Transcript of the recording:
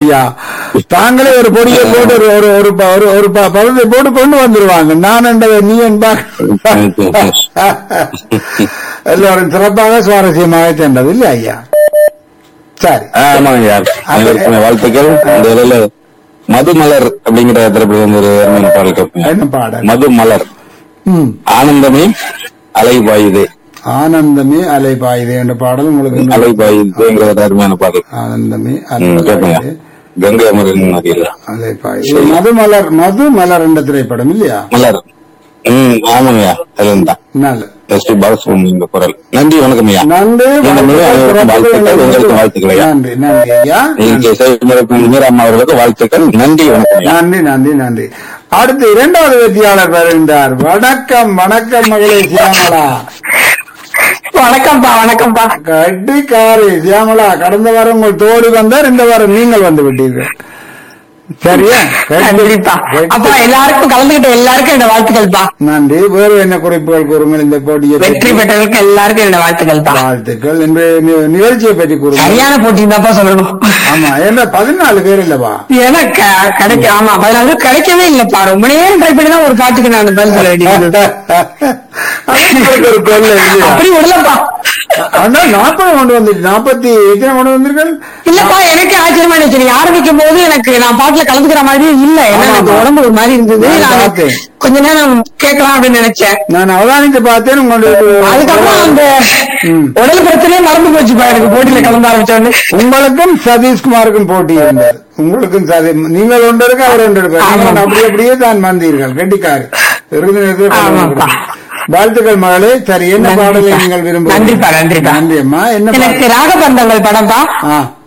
ஐயா தாங்களே ஒரு பொடியை போட்டு ஒரு ஒரு ஒரு ப- ஒரு ஒரு ப- பதத்தை போட்டு கொண்டு வந்துருவாங்க நான் என்றதை நீ என்பா எல்லாரும் சிறப்பாக சுவாரஸ்யமாக சென்றது இல்ல ஐயா சரி ஆமாங்க ஐயா அனைவருக்கும் வாழ்த்துக்கள் இந்த வேலையில மதுமலர் அப்படிங்கிற திரைப்படம் வந்து ஒரு அருமையான பாடல் கேட்பேன் என்ன பாடல் மதுமலர் ம் ஆனந்தமே அலைபாயுதே ஆனந்தமே அலை பாயுது என்ற பாடல் உங்களுக்கு இன்னும் அலைபாயுதேங்கிற ஒரு அருமையான பாடல் ஆனந்தமே ம், அலை கேட்பேங்க பாயுது கங்கை அமரன் நதியில அலை பாயுது இது மதுமலர் மது மலர் என்ற திரைப்படம் இல்லையா மலர் ம் ஆமாங்கய்யா அதுல தான் நல்ல எஸ் டி பாலசுப்ரமணியம் பரல் நன்றி வணக்கம் ஐயா நன்றி இந்த முறை வாழ்த்துக்கள் உங்களுக்கு வாழ்த்துக்கள் ஐயா நன்றி நன்றி ஐயா நீங்க செய்திருக்கும் மீராம்மா அவர்களுக்கு வாழ்த்துக்கள் நன்றி வணக்கம் ஐயா நன்றி நன்றி நன்றி அடுத்து இரண்டாவது வெற்றியாளர் வருகின்றார் வணக்கம் வணக்கம் மகளே சியாமலா வணக்கம்ப்பா வணக்கம்ப்பா கட்டிக்காரி சியாமலா கடந்த வாரம் உங்கள் தோழி வந்தார் இந்த வாரம் நீங்கள் வந்து விட்டீர்கள் சரியா நன்றிப்பா கட்டி- அப்பா எல்லாருக்கும் கலந்துகிட்ட எல்லாருக்கும் என்னோட வாழ்த்துக்கள்ப்பா நன்றி வேறு என்ன குறிப்புகள் கூறுங்கள் இந்த போட்டியை வெற்றி பற்றி? பெற்றவருக்கு எல்லாருக்கும் என்னோட வாழ்த்துக்கள்ப்பா வாழ்த்துக்கள் என்று நி- நிகழ்ச்சியை பற்றி கூறுங்கள் சரியான போட்டி தான்ப்பா சொல்லணும் ஆமா என்ன பதினாலு பேர் இல்லவா ஏன்னா க- கிடைக்க ஆமா பதினாலு பேர் கிடைக்கவே இல்லப்பா ரொம்ப நேரம் ட்ரை பண்ணி தான் ஒரு பாட்டுக்கு நான் பதில் சொல்ல வேண்டியது உங்களுக்கு ஒரு தொல்லை இல்லையா அப்படி விடலப்பா ஆனா நாற்பது கொண்டு வந்துட்டு நாற்பத்தி எத்தனை கொண்டு வந்திருக்கேன் இல்லப்பா எனக்கு ஆச்சரியமா இருந்துச்சு நீ ஆரம்பிக்கும் போது எனக்கு நான் பாட்டுல கலந்துக்கிற மாதிரி இல்ல ஏன்னா ஆமா, எனக்கு ஆமா. உடம்பு ஒரு மாதிரி இருந்தது நான் நான் பார்த்தேன். கொஞ்ச நேரம் கேட்கலாம் அப்படின்னு நினைச்சேன் நான் அவதானித்து பார்த்தேன் உங்களுக்கு அதுக்கப்புறம் அந்த ம். உடல் பிரச்சனையே மறந்து போச்சுப்பா எனக்கு போட்டியில கலந்து ஆரம்பிச்சோன்னு உங்களுக்கும் சதீஷ்குமாருக்கும் போட்டி இருந்தார் உங்களுக்கும் சதி நீங்கள் ஒன்று இருக்க அவர் ஒன்று இருப்பார் நீங்கள் ஆமாம். அப்படி அப்படியே தான் வந்தீர்கள் கெட்டிக்காரு இறுதி நேரத்தில் கலந்து ஆமாப்பா. கொண்டீர்கள். வாழ்த்துக்கள் மகளே சரி என்ன நன்றிப்பா. பாடலை நீங்கள் விரும்புகிறீர்கள் நன்றிப்பா, நன்றிப்பா. நன்றி அம்மா என்ன எனக்கு பாடல்? ராகபந்தங்கள் படம்பா ஆ